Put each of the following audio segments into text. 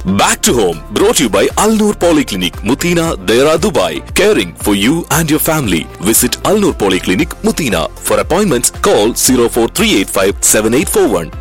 Back to home, brought to you by Al Noor Polyclinic, Mutina, Dera, Dubai. Caring for you and your family. Visit Al Noor Polyclinic, Mutina. For appointments, call 04385 7841.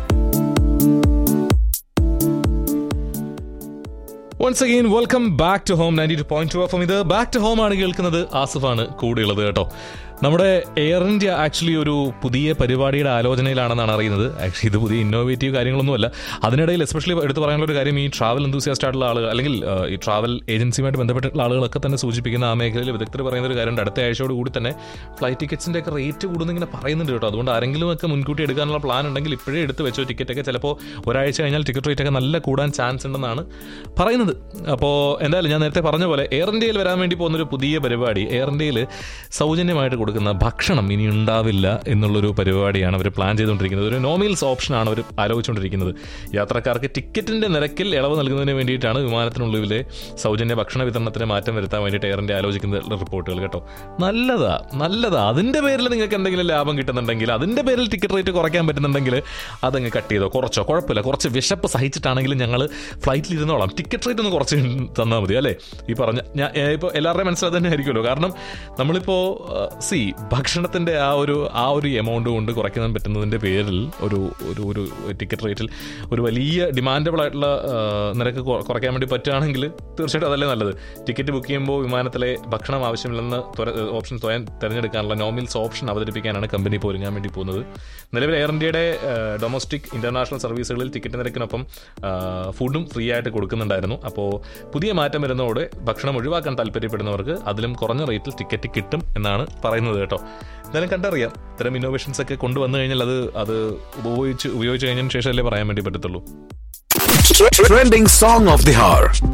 Once again welcome back to home ninety two point two F ഇത് back to home ആണ് കേൾക്കുന്നത് ആസിഫാണ് കൂടെയുള്ളത് കേട്ടോ നമ്മുടെ air India actually ഒരു പുതിയ പരിപാടിയുടെ ആലോചനയിലാണെന്നാണ് അറിയുന്നത് ആക്ച്വലി ഇത് പുതിയ ഇന്നോവേറ്റീവ് കാര്യങ്ങളൊന്നുമല്ല അതിനിടയിൽ എസ്പെഷ്യലി എടുത്തു പറയാനുള്ള ഒരു കാര്യം ഈ ട്രാവൽ enthusiast ആയിട്ടുള്ള ആളുകൾ അല്ലെങ്കിൽ ആ, ഈ ട്രാവൽ ഏജൻസിയുമായിട്ട് ബന്ധപ്പെട്ടിട്ടുള്ള ആളുകളൊക്കെ തന്നെ സൂചിപ്പിക്കുന്ന ആ മേഖലയിൽ വിദഗ്ധർ പറയുന്ന ഒരു കാര്യമുണ്ട് അടുത്ത ആഴ്ചയോട് കൂടി തന്നെ ഫ്ലൈറ്റ് ടിക്കറ്റ്സിന്റെ ഒക്കെ റേറ്റ് കൂടുന്നിങ്ങനെ പറയുന്നുണ്ട് കേട്ടോ അതുകൊണ്ട് ആരെങ്കിലും ഒക്കെ മുൻകൂട്ടി എടുക്കാനുള്ള പ്ലാൻ ഉണ്ടെങ്കിൽ ഇപ്പോഴേ എടുത്ത് വെച്ചോ ടിക്കറ്റ് ഒക്കെ ചിലപ്പോൾ ഒരാഴ്ച കഴിഞ്ഞാൽ ടിക്കറ്റ് റേറ്റ് ഒക്കെ നല്ല കൂടാൻ ചാൻസ് ഉണ്ടെന്നാണ് പറയുന്നത് അപ്പോൾ എന്തായാലും ഞാൻ നേരത്തെ പറഞ്ഞ പോലെ എയർ ഇന്ത്യയിൽ വരാൻ വേണ്ടി പോകുന്ന ഒരു പുതിയ പരിപാടി എയർ ഇന്ത്യയിൽ സൗജന്യമായിട്ട് കൊടുക്കുന്ന ഭക്ഷണം ഇനി ഉണ്ടാവില്ല എന്നുള്ളൊരു പരിപാടിയാണ് അവർ പ്ലാൻ ചെയ്തുകൊണ്ടിരിക്കുന്നത് ഒരു നോമീൽസ് ഓപ്ഷനാണ് അവർ ആലോചിച്ചുകൊണ്ടിരിക്കുന്നത് യാത്രക്കാർക്ക് ടിക്കറ്റിന്റെ നിരക്കിൽ ഇളവ് നൽകുന്നതിന് വേണ്ടിയിട്ടാണ് വിമാനത്തിനുള്ളിലെ സൗജന്യ ഭക്ഷണ വിതരണത്തിന് മാറ്റം വരുത്താൻ വേണ്ടിയിട്ട് എയർ ഇന്ത്യ ആലോചിക്കുന്ന റിപ്പോർട്ടുകൾ കേട്ടോ നല്ലതാ നല്ലതാ അതിന്റെ പേരിൽ നിങ്ങൾക്ക് എന്തെങ്കിലും ലാഭം കിട്ടുന്നുണ്ടെങ്കിൽ അതിന്റെ പേരിൽ ടിക്കറ്റ് റേറ്റ് കുറയ്ക്കാൻ പറ്റുന്നുണ്ടെങ്കിൽ അതങ്ങ് കട്ട് ചെയ്തോ കുറച്ചോ കുഴപ്പമില്ല കുറച്ച് വിശപ്പ് സഹിച്ചിട്ടാണെങ്കിലും ഞങ്ങൾ ഫ്ലൈറ്റിൽ ഇരുന്നോളാം ടിക്കറ്റ് റേറ്റ് ഒന്ന് കുറച്ച് തന്നാൽ മതി അല്ലേ ഈ പറഞ്ഞ ഞാൻ ഇപ്പോൾ എല്ലാവരുടെയും മനസ്സിലായി തന്നെ ആയിരിക്കുമല്ലോ കാരണം നമ്മളിപ്പോൾ സി ഭക്ഷണത്തിൻ്റെ ആ ഒരു ആ ഒരു എമൗണ്ട് കൊണ്ട് കുറയ്ക്കാൻ പറ്റുന്നതിൻ്റെ പേരിൽ ഒരു ഒരു ഒരു ടിക്കറ്റ് റേറ്റിൽ ഒരു വലിയ ഡിമാൻഡബിൾ ആയിട്ടുള്ള ആ, നിരക്ക് കൊ- കുറയ്ക്കാൻ വേണ്ടി പറ്റുകയാണെങ്കിൽ തീർച്ചയായിട്ടും അതല്ലേ നല്ലത് ടിക്കറ്റ് ബുക്ക് ചെയ്യുമ്പോൾ വിമാനത്തിലെ ഭക്ഷണം ആവശ്യമില്ലെന്ന് ത്വര- ഓപ്ഷൻ സ്വയം തിരഞ്ഞെടുക്കാനുള്ള നോമിൽസ് ഓപ്ഷൻ അവതരിപ്പിക്കാനാണ് കമ്പനി ഇപ്പോൾ ഒരുങ്ങാൻ വേണ്ടി പോകുന്നത് നിലവിൽ എയർ ഇന്ത്യയുടെ ഡൊമസ്റ്റിക് ഇന്റർനാഷണൽ സർവീസുകളിൽ ടിക്കറ്റ് നിരക്കിനൊപ്പം ആ, ഫുഡും ഫ്രീ ആയിട്ട് കൊടുക്കുന്നുണ്ടായിരുന്നു അപ്പോൾ പുതിയ മാറ്റം വരുന്നതോടെ ഭക്ഷണം ഒഴിവാക്കാൻ താല്പര്യപ്പെടുന്നവർക്ക് അതിലും കുറഞ്ഞ റേറ്റിൽ ടിക്കറ്റ് കിട്ടും എന്നാണ് പറയുന്നത് കേട്ടോ എന്തായാലും കണ്ടറിയാം ഇത്തരം ഇന്നോവേഷൻസ് ഒക്കെ കൊണ്ടുവന്നു കഴിഞ്ഞാൽ അത് അത് ഉപയോഗിച്ച് ഉപയോഗിച്ച് കഴിഞ്ഞതിന് ശേഷമല്ലേ പറയാൻ വേണ്ടി പറ്റത്തുള്ളൂ Trending song of the hour.